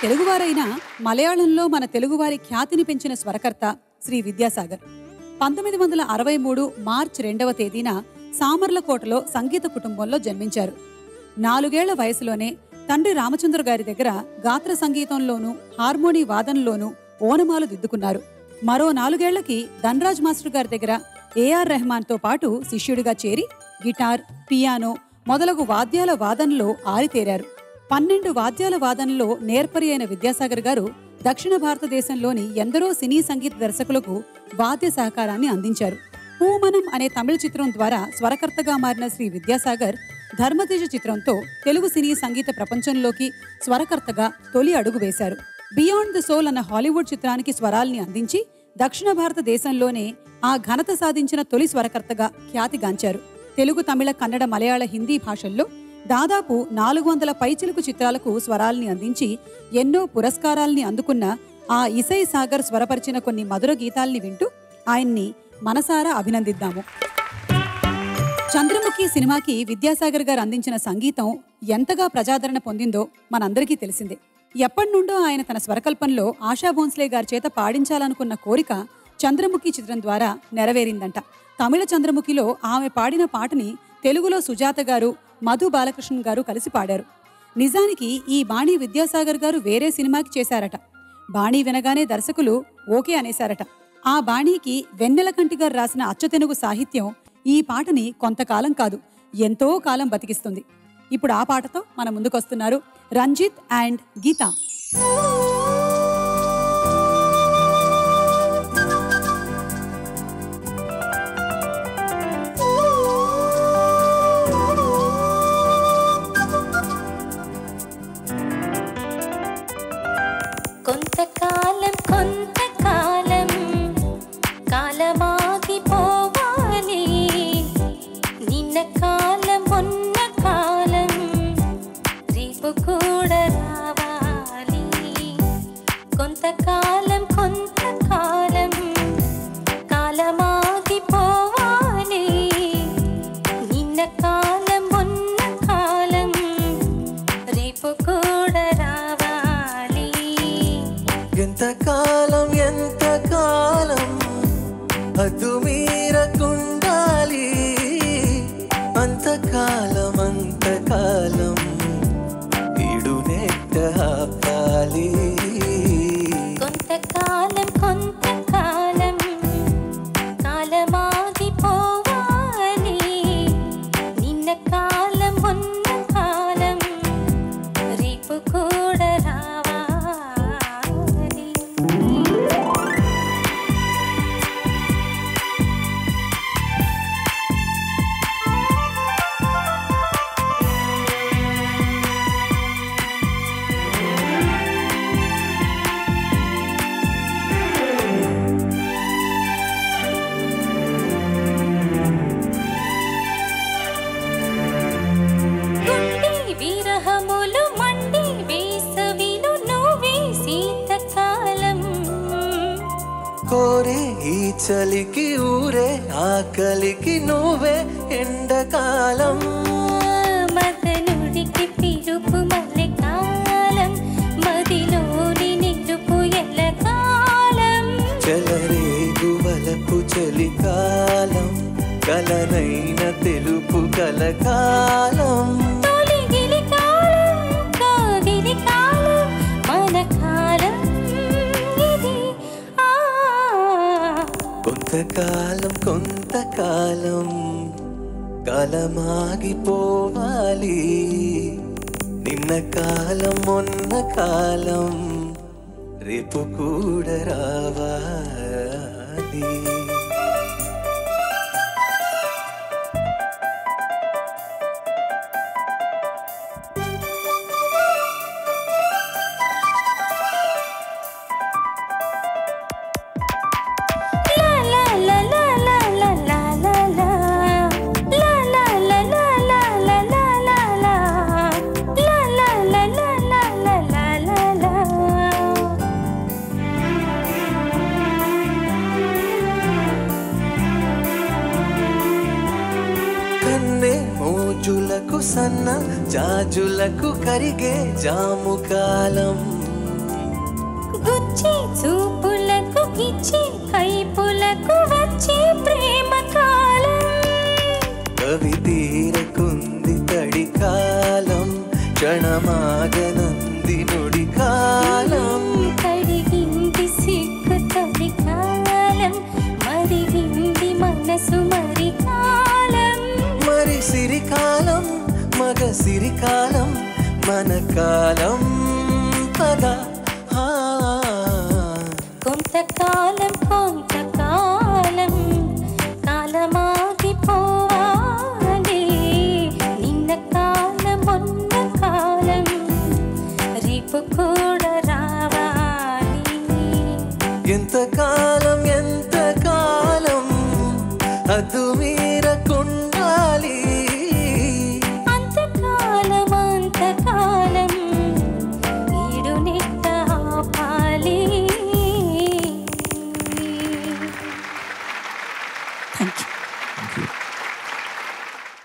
తెలుగువారైనా మలయాళంలో మన తెలుగువారి ఖ్యాతిని పెంచిన స్వరకర్త శ్రీ విద్యాసాగర్ పంతొమ్మిది వందల అరవై మూడు మార్చ్ రెండవ తేదీన సామర్లకోటలో సంగీత కుటుంబంలో జన్మించారు నాలుగేళ్ల వయసులోనే తండ్రి రామచంద్ర గారి దగ్గర గాత్ర సంగీతంలోనూ హార్మోనీ వాదనలోనూ ఓనమాలు దిద్దుకున్నారు మరో నాలుగేళ్లకి ధనరాజ్ మాస్టర్ గారి దగ్గర ఏఆర్ రెహమాన్తో పాటు శిష్యుడిగా చేరి గిటార్ పియానో మొదలగు వాద్యాల వాదనలో ఆరితేరారు పన్నెండు వాద్యాల వాదనలో నేర్పరి అయిన విద్యాసాగర్ గారు దక్షిణ భారతదేశంలోని ఎందరో సినీ సంగీత దర్శకులకు వాద్య సహకారాన్ని అందించారు పూమనం అనే తమిళ చిత్రం ద్వారా స్వరకర్తగా మారిన శ్రీ విద్యాసాగర్ ధర్మతేజ చిత్రంతో తెలుగు సినీ సంగీత ప్రపంచంలోకి స్వరకర్తగా తొలి అడుగు వేశారు బియాండ్ ద సోల్ అన్న హాలీవుడ్ చిత్రానికి స్వరాల్ని అందించి దక్షిణ భారతదేశంలోనే ఆ ఘనత సాధించిన తొలి స్వరకర్తగా ఖ్యాతిగాంచారు తెలుగు తమిళ కన్నడ మలయాళ హిందీ భాషల్లో దాదాపు నాలుగు వందల పైచిలుకు చిత్రాలకు స్వరాల్ని అందించి ఎన్నో పురస్కారాల్ని అందుకున్న ఆ ఇసై సాగర్ స్వరపరిచిన కొన్ని మధుర గీతాల్ని వింటూ ఆయన్ని మనసారా అభినందిద్దాము చంద్రముఖి సినిమాకి విద్యాసాగర్ గారు అందించిన సంగీతం ఎంతగా ప్రజాదరణ పొందిందో మనందరికీ తెలిసిందే ఎప్పటి నుండో ఆయన తన స్వరకల్పంలో ఆశా భోన్స్లే గారి చేత పాడించాలనుకున్న కోరిక చంద్రముఖి చిత్రం ద్వారా నెరవేరిందంట తమిళ చంద్రముఖిలో ఆమె పాడిన పాటని తెలుగులో సుజాత గారు మధు బాలకృష్ణన్ గారు కలిసి పాడారు నిజానికి ఈ బాణి విద్యాసాగర్ గారు వేరే సినిమాకి చేశారట బాణీ వినగానే దర్శకులు ఓకే అనేశారట ఆ బాణీకి వెన్నెలకంటి గారు రాసిన అచ్చతెనుగు సాహిత్యం ఈ పాటని కొంతకాలం కాదు ఎంతో కాలం బతికిస్తుంది ఇప్పుడు ఆ పాటతో మన ముందుకొస్తున్నారు రంజిత్ అండ్ గీత కొంతకాలం కొంతకాలం కాలమాగిపోవాలి నిన్న కాలం మొన్న కాలం రేపు కూడా రావాలి కొంతకాలం కొంతకాలం కాలమాగిపోవాలి నిన్న కాలం మొన్న కాలం రేపు కూడా రావాలి ఎంతకాలం ఎంతకాలం అద్దు మీరకుండాలి అంతకాలం అంతకాలం ఇడు నెట్ట ఆపాలి కొంతకాలం కొంతకాలం కాలమాగిపోవాలి నిన్న కాలం మొన్న కాలం రేపు కూడా రావాలి గుండె విరహములు మండి వేసవిలు నువ్వే శీతకాలం కోరే ఈ చలికి ఊరే ఆకలికి నువ్వే ఎండకాలం మదనుడికి పిలుపు మల్లెకాలం మదిలోని నిలుపు ఎల్లకాలం చెలరేగు వలపు చలికాలం కలనైన తెలుపు కలకాలం తొలిగిలి కాలం కాగిలి కాలం మన కాలం ఇది ఆ కొంతకాలం కొంతకాలం కాలమాగిపోవాలి నిన్న కాలం మొన్న కాలం రేపు కూడా రావాలి కన్నే మోజులకు సన్న జాజులకు కరిగే జాము కాలం పిచ్చి చూపులకు పిచ్చి కైపులకు వచ్చే ప్రేమ కాలం కవి తీరకుంది తడి కాలం క్షణమాగనంది నుడి కాలం కడిగింది సిగ్గు తొలి కాలం మరిగింది మనసు మరి కాలం మరి సిరికాలం మగ సిరికాలం మన కాలం పద ఆ. కొంతకాలం కొంతకాలం కాలమాగిపోవాలి నిన్న కాలం మొన్న కాలం రేపు కూడా రావాలి ఎంతకాలం ఎంతకాలం అద్దు మీరకుండాలి